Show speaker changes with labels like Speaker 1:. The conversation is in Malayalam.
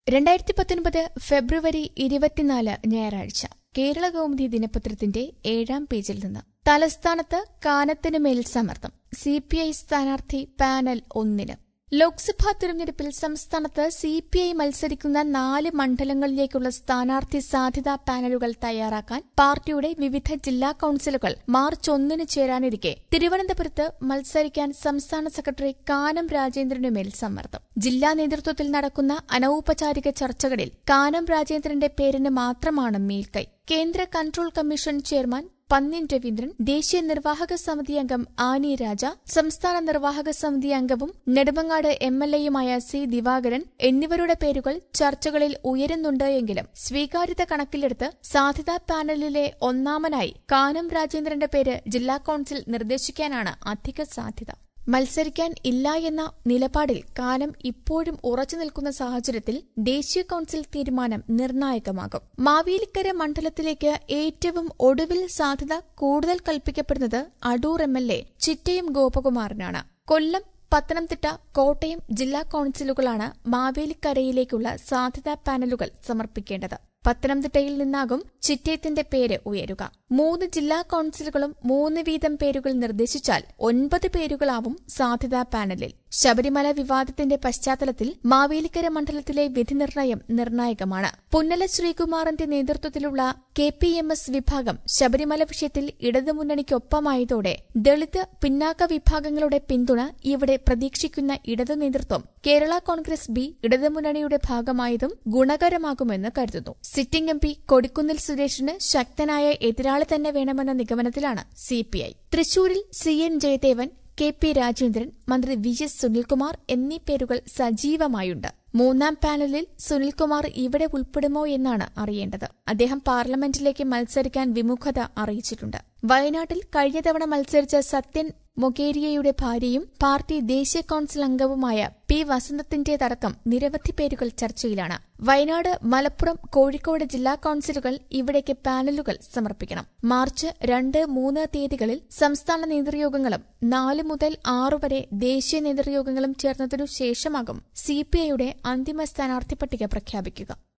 Speaker 1: രണ്ടായിരത്തി പത്തൊൻപത് ഫെബ്രുവരി ഇരുപത്തിനാല് ഞായറാഴ്ച കേരള കൗമുദി ദിനപത്രത്തിന്റെ ഏഴാം പേജിൽ നിന്ന് തലസ്ഥാനത്ത് കാനത്തിനുമേൽ സമ്മർദ്ദം സി പി ഐ സ്ഥാനാർത്ഥി പാനൽ ഒന്നിന് ലോക്സഭാ തെരഞ്ഞെടുപ്പിൽ സംസ്ഥാനത്ത് സി പി ഐ മത്സരിക്കുന്ന നാല് മണ്ഡലങ്ങളിലേക്കുള്ള സ്ഥാനാർത്ഥി സാധ്യതാ പാനലുകൾ തയ്യാറാക്കാൻ പാർട്ടിയുടെ വിവിധ ജില്ലാ കൌൺസിലുകൾ മാർച്ച് ഒന്നിന് ചേരാനിരിക്കെ തിരുവനന്തപുരത്ത് മത്സരിക്കാൻ സംസ്ഥാന സെക്രട്ടറി കാനം രാജേന്ദ്രനുമേൽ സമ്മർദ്ദം ജില്ലാ നേതൃത്വത്തിൽ നടക്കുന്ന അനൌപചാരിക ചർച്ചകളിൽ കാനം രാജേന്ദ്രന്റെ പേരിന് മാത്രമാണ് മേൽക്കൈ കേന്ദ്ര control commission chairman Pannian Raveendran ദേശീയ നിർവാഹക സമിതി അംഗം ആനി രാജ സംസ്ഥാന നിർവാഹക സമിതി അംഗവും നെടുമങ്ങാട് എം എൽ എയുമായ സി ദിവാകരൻ എന്നിവരുടെ പേരുകൾ ചർച്ചകളിൽ ഉയരുന്നുണ്ട് എങ്കിലും സ്വീകാര്യത കണക്കിലെടുത്ത് സാധ്യതാ പാനലിലെ ഒന്നാമനായി കാനം രാജേന്ദ്രന്റെ പേര് ജില്ലാ കൌൺസിൽ നിർദ്ദേശിക്കാനാണ് അധിക സാധ്യത മത്സരിക്കാൻ ഇല്ല എന്ന നിലപാടിൽ കാനം ഇപ്പോഴും ഉറച്ചു നിൽക്കുന്ന സാഹചര്യത്തിൽ ദേശീയ കൌൺസിൽ തീരുമാനം നിർണായകമാകും മാവേലിക്കര മണ്ഡലത്തിലേക്ക് ഏറ്റവും ഒടുവിൽ സാധ്യത കൂടുതൽ കൽപ്പിക്കപ്പെടുന്നത് Adoor M L A Chittayam ഗോപകുമാറിനാണ് കൊല്ലം പത്തനംതിട്ട കോട്ടയം ജില്ലാ കൌൺസിലുകളാണ് മാവേലിക്കരയിലേക്കുള്ള സാധ്യതാ പാനലുകൾ സമർപ്പിക്കേണ്ടത് പത്തനംതിട്ടയിൽ നിന്നാകും ചിറ്റയത്തിന്റെ പേര് ഉയരുക മൂന്ന് ജില്ലാ കൌൺസിലുകളും മൂന്ന് വീതം പേരുകൾ നിർദ്ദേശിച്ചാൽ ഒൻപത് പേരുകളാവും സാധ്യതാ പാനലിൽ ശബരിമല വിവാദത്തിന്റെ പശ്ചാത്തലത്തിൽ മാവേലിക്കര മണ്ഡലത്തിലെ വിധിനിർണയം നിർണായകമാണ് പുന്നല ശ്രീകുമാറിന്റെ നേതൃത്വത്തിലുള്ള കെ പി എം എസ് വിഭാഗം ശബരിമല വിഷയത്തിൽ ഇടതുമുന്നണിക്കൊപ്പമായതോടെ ദളിത് പിന്നാക്ക വിഭാഗങ്ങളുടെ പിന്തുണ ഇവിടെ പ്രതീക്ഷിക്കുന്ന ഇടതു നേതൃത്വം കേരള കോൺഗ്രസ് ബി ഇടതുമുന്നണിയുടെ ഭാഗമായതും ഗുണകരമാകുമെന്ന് കരുതുന്നു സിറ്റിംഗ് എം പി കൊടിക്കുന്നിൽ സുരേഷിന് ശക്തനായ എതിരാളി തന്നെ വേണമെന്ന നിഗമനത്തിലാണ് സിപിഐ തൃശൂരിൽ C N Jayadevan K P Rajendran മന്ത്രി വി എസ് സുനിൽകുമാർ എന്നീ പേരുകൾ സജീവമായുണ്ട് മൂന്നാം പാനലിൽ സുനിൽകുമാർ ഇവിടെ ഉൾപ്പെടുമോ എന്നാണ് അറിയേണ്ടത് അദ്ദേഹം പാർലമെന്റിലേക്ക് മത്സരിക്കാൻ വിമുഖത അറിയിച്ചിട്ടുണ്ട് വയനാട്ടിൽ കഴിഞ്ഞ തവണ മത്സരിച്ച സത്യൻ മൊഗേരിയയുടെ ഭാര്യയും പാർട്ടി ദേശീയ കൌൺസിൽ അംഗവുമായ പി വസന്തത്തിന്റേതടക്കം നിരവധി പേരുകൾ ചർച്ചയിലാണ് വയനാട് മലപ്പുറം കോഴിക്കോട് ജില്ലാ കൌൺസിലുകൾ ഇവിടേക്ക് പാനലുകൾ സമർപ്പിക്കണം മാർച്ച് രണ്ട് മൂന്ന് തീയതികളിൽ സംസ്ഥാന നേതൃയോഗങ്ങളും നാല് മുതൽ ആറു വരെ ദേശീയ നേതൃയോഗങ്ങളും ചേർന്നതിനു ശേഷമാകും സിപിഐയുടെ അന്തിമ സ്ഥാനാർത്ഥി പട്ടിക പ്രഖ്യാപിക്കുക